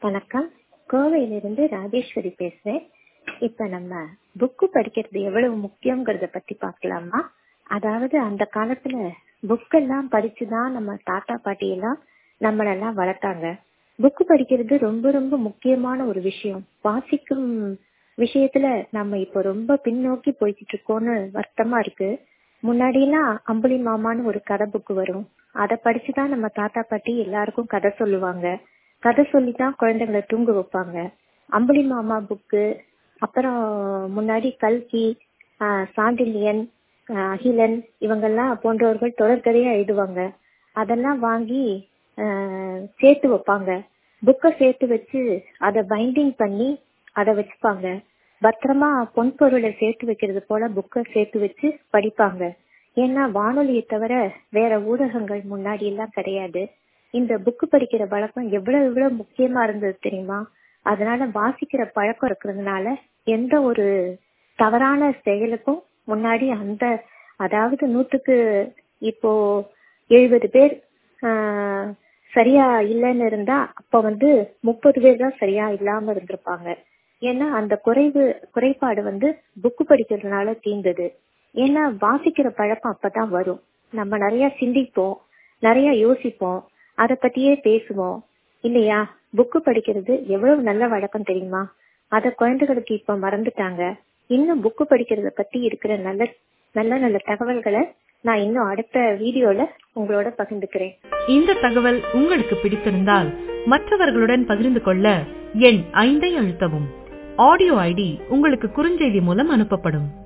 வணக்கம் கோவையிலிருந்து ராஜேஸ்வரி பேசுறேன் இப்ப நம்ம புக்கு படிக்கிறது எவ்வளவு முக்கியங்கிறத பத்தி பார்க்கலாமா அதாவது அந்த காலத்துல புக்கெல்லாம் படிச்சுதான் நம்ம தாத்தா பாட்டி எல்லாம் நம்மளெல்லாம் வளர்த்தாங்க புக்கு படிக்கிறது ரொம்ப ரொம்ப முக்கியமான ஒரு விஷயம் வாசிக்கும் விஷயத்துல நம்ம இப்போ ரொம்ப பின்னோக்கி போய்கிட்டு இருக்கோம்னு வருத்தமா இருக்கு முன்னாடி எல்லாம் அம்புலி மாமான்னு ஒரு கதை புக்கு வரும் அதை படிச்சுதான் நம்ம தாத்தா பாட்டி எல்லாருக்கும் கதை சொல்லுவாங்க கதை சொல்லிதான் குழந்தைங்களை தூங்க வைப்பாங்க அம்புலி மாமா புக்கு அப்புறம் முன்னாடி கல்கி ஆஹ் சாண்டில்யன் ஆஹ் அகிலன் இவங்கெல்லாம் போன்றவர்கள் தொடர்கதையா எழுதுவாங்க அதெல்லாம் வாங்கி ஆஹ் சேர்த்து வைப்பாங்க புக்கை சேர்த்து வச்சு அதை பைண்டிங் பண்ணி அதை வச்சுப்பாங்க பத்திரமா பொன் பொருளை சேர்த்து வைக்கிறது போல புக்கை சேர்த்து வச்சு படிப்பாங்க ஏன்னா வானொலியை தவிர வேற ஊடகங்கள் முன்னாடி எல்லாம் கிடையாது இந்த புக்கு படிக்கிற பழக்கம் எவ்வளவு எவ்வளவு முக்கியமா இருந்தது தெரியுமா அதனால வாசிக்கிற பழக்கம் இருக்கிறதுனால எந்த ஒரு தவறான செயலுக்கும் முன்னாடி அந்த அதாவது நூற்றுக்கு இப்போ எழுபது பேர் ஆஹ் சரியா இல்லைன்னு இருந்தா அப்ப வந்து முப்பது பேர் தான் சரியா இல்லாம இருந்திருப்பாங்க ஏன்னா அந்த குறைவு குறைபாடு வந்து புக்கு படிக்கிறதுனால தீர்ந்தது ஏன்னா வாசிக்கிற பழக்கம் அப்பதான் வரும் நம்ம நிறைய சிந்திப்போம் நிறைய யோசிப்போம் அதை பத்தியே பேசுவோம் இல்லையா புக்கு படிக்கிறது எவ்வளவு நல்ல வழக்கம் தெரியுமா அத குழந்தைகளுக்கு இப்ப மறந்துட்டாங்க இன்னும் புக்கு படிக்கிறத பத்தி இருக்கிற நல்ல நல்ல நல்ல தகவல்களை நான் இன்னும் அடுத்த வீடியோல உங்களோட பகிர்ந்துக்கிறேன் இந்த தகவல் உங்களுக்கு பிடித்திருந்தால் மற்றவர்களுடன் பகிர்ந்து கொள்ள எண் ஐந்தை அழுத்தவும் ஆடியோ ஐடி உங்களுக்கு குறுஞ்செய்தி மூலம் அனுப்பப்படும்